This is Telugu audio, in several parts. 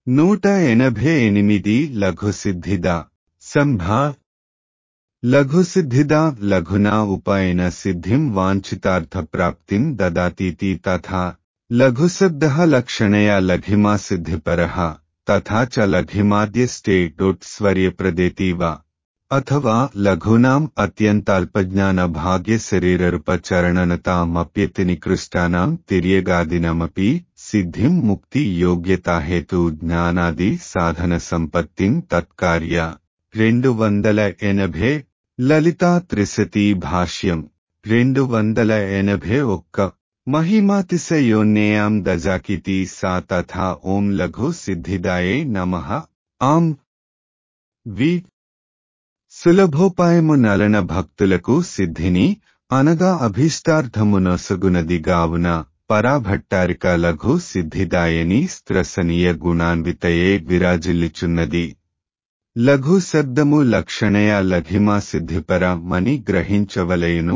నూట ఎనభై ఎనిమిది లఘుసిద్ధిద సంభా లఘుసిద్ధిదా లఘునా ఉపయన సిద్ధిం వాంఛితార్థప్రాప్తిం దదాతీతి తథా లఘుశబ్దः లక్షణయా లఘిమా సిద్ధిపరः తథా చ లఘిమాద్యస్తే డొట్ స్వర్యప్రదేతీవ అథవా లఘూనాం అత్యంతాల్పజ్ఞాన భాగ్య శరీరరూపచరణనతామప్యతి నికృష్టానాం తిర్యగాదినమపి సిద్ధిం ముక్తి యోగ్యతాహేతు జ్ఞానాది సాధన సంపత్తిం తత్కార్య రెండు వందల ఎనభై లలితా త్రిశతి భాష్యం రెండు వందల ఎనభై ఒక్క మహిమాతిశయోన్నేయాం దజాకితి సా తథా ఓం లఘు సిద్ధిదాయే నమః ఆం వి సులభోపాయము నలన భక్తులకు సిద్ధిని అనగా అభీష్టార్థమునొసగునది గావున పరాభట్టారిక లఘు సిద్ధిదాయని స్త్రసనీయ గుణాన్వితయే విరాజిల్లుచున్నది లఘు శబ్దము లక్షణయ లఘిమా సిద్ధిపర మని గ్రహించవలయును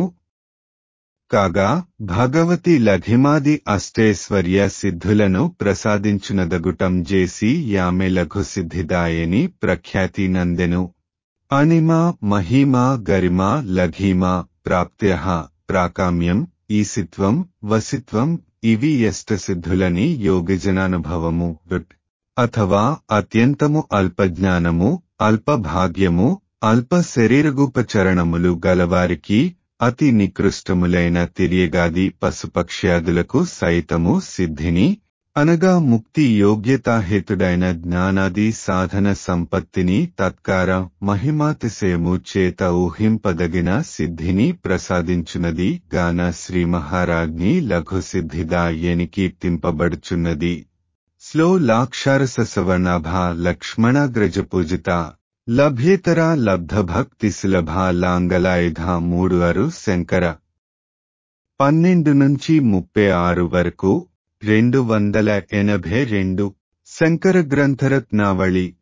కాగా భగవతి లఘిమాది అష్టైశ్వర్య సిద్ధులను ప్రసాదించునదగుటం జేసి యామె లఘు సిద్ధిదాయని ప్రఖ్యాతి నందెను అనిమా మహిమా గరిమా లఘీమా ప్రాప్త్య ప్రాకామ్యం ఈసిత్వం వసిత్వం ఇవి ఎష్టసిద్ధులని యోగిజనానుభవము అథవా అత్యంతము అల్పజ్ఞానము అల్పభాగ్యము అల్ప శరీరగూపచరణములు గలవారికి అతి నికృష్టములైన తిరియగాది పశుపక్ష్యాదులకు సైతము సిద్ధిని అనగా ముక్తి యోగ్యతాహేతుడైన జ్ఞానాది సాధన సంపత్తిని తత్కార మహిమాతిశయము చేత ఊహింపదగిన సిద్ధిని ప్రసాదించున్నది గాన శ్రీ మహారాజ్ఞి లఘు సిద్ధిదా ఎని కీర్తింపబడుచున్నది స్లో లాక్షారస సవర్ణాభ లక్ష్మణాగ్రజ పూజిత లభ్యేతర లబ్ధభక్తి సులభ లాంగలాయుధ మూడు అరు శంకర పన్నెండు నుంచి ముప్పై ఆరు వరకు రెండు వందల ఎనభై రెండు శంకర గ్రంథరత్నావళి